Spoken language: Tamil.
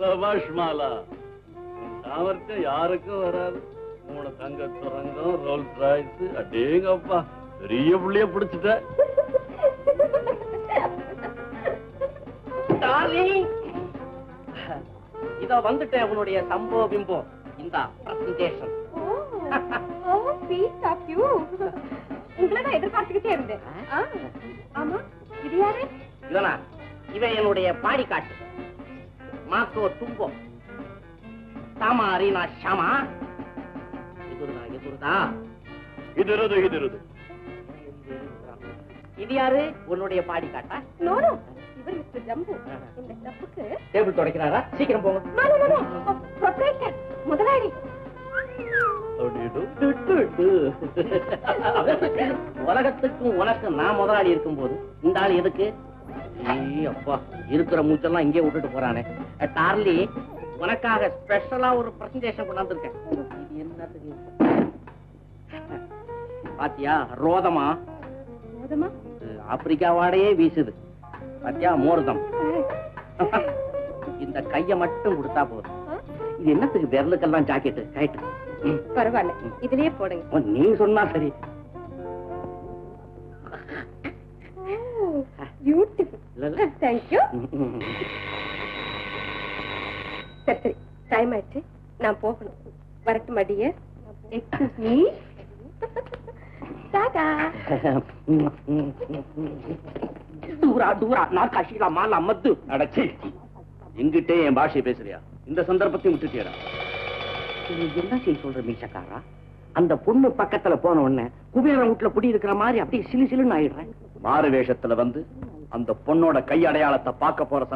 சபாஷ் மாலா உன் சாமர்த்தியம் யாருக்கும் வராது மூணு தங்க சுரங்கம் ரோல்ஸ் ராய்ஸ் அடேங்கப்பா பெரிய புள்ளைய பிடிச்சிட்ட டார்லிங் இதோ வந்துட்டேன் உன்னுடைய சம்போ பிம்போ இந்த பிரசன்டேஷன் உங்களை நான் எதிர்பார்த்துக்கிட்டே இருந்தேன் ஆ, ஆமா இது யாரு இவனா இவன் என்னுடைய பாடிக்காட்டு மாக்கோ தும்போ தாமா அரீனா ஷாமா எதுருதா எதுருதா இது இருது இது இருது இது யாரு உன்னுடைய பாடிக்காட்டா நோனோ இவர் மிஸ்டர் ஜம்பு இந்த கிளப்புக்கு டேபிள் துடைக்கிறாரா சீக்கிரம் போங்க நோ நோ நோ ப்ரொப்ரைட்டர் முதலாளி உலகத்துக்கும் உனக்கு நான் முதலாளி இருக்கும்போது இந்த ஆள் எதுக்கு ஏய் அப்பா இருக்கிற மூச்செல்லாம் இங்கே விட்டுட்டு போறானே அஹ், டார்லி உனக்காக ஸ்பெஷலா ஒரு பிரசன்டேஷன் கொண்டாந்துருக்கேன் இது என்னத்துக்கு பாத்தியா ரோதமா போதுமா அஹ், ஆப்பிரிக்கா வாடையே வீசுது பாத்தியா மோர்தம் இந்த கைய மட்டும் கொடுத்தா போதும் இது என்னத்துக்கு விரலுக்கெல்லாம் ஜாக்கெட்டு கைட்டு ம். பரவாயில்ல இதுலயே போடுங்க ஓ, நீ சொன்னா சரி பியூட்டிஃபுல் இல்லல்ல? தேங்க்யூ ம், ம். சரி சரி டைம் ஆயிடுச்சு நான் போகணும் வரட்டுமா டியர் எக்ஸ்கியூஸ் மீ டாடா தூரா தூரா நான் காஷிலா மாலா மத்து அடச்சி எங்கிட்டே என் பாஷையை பேசுறியா இந்த சந்தர்ப்பத்தையும் விட்டுட்டியடா நீ என்ன செய்ய சொல்ற மீசக்காரா அந்த பொண்ணு பக்கத்துல போன உடனே குபேரன் வீட்டுல குடி இருக்கிற மாதிரி அப்படியே சிலு சிலுன்னு ஆயிடுறேன் மாறு வேஷத்துல வந்து அந்த பொண்ணோட கை அடையாளத்தை பார்க்க போற சமயம்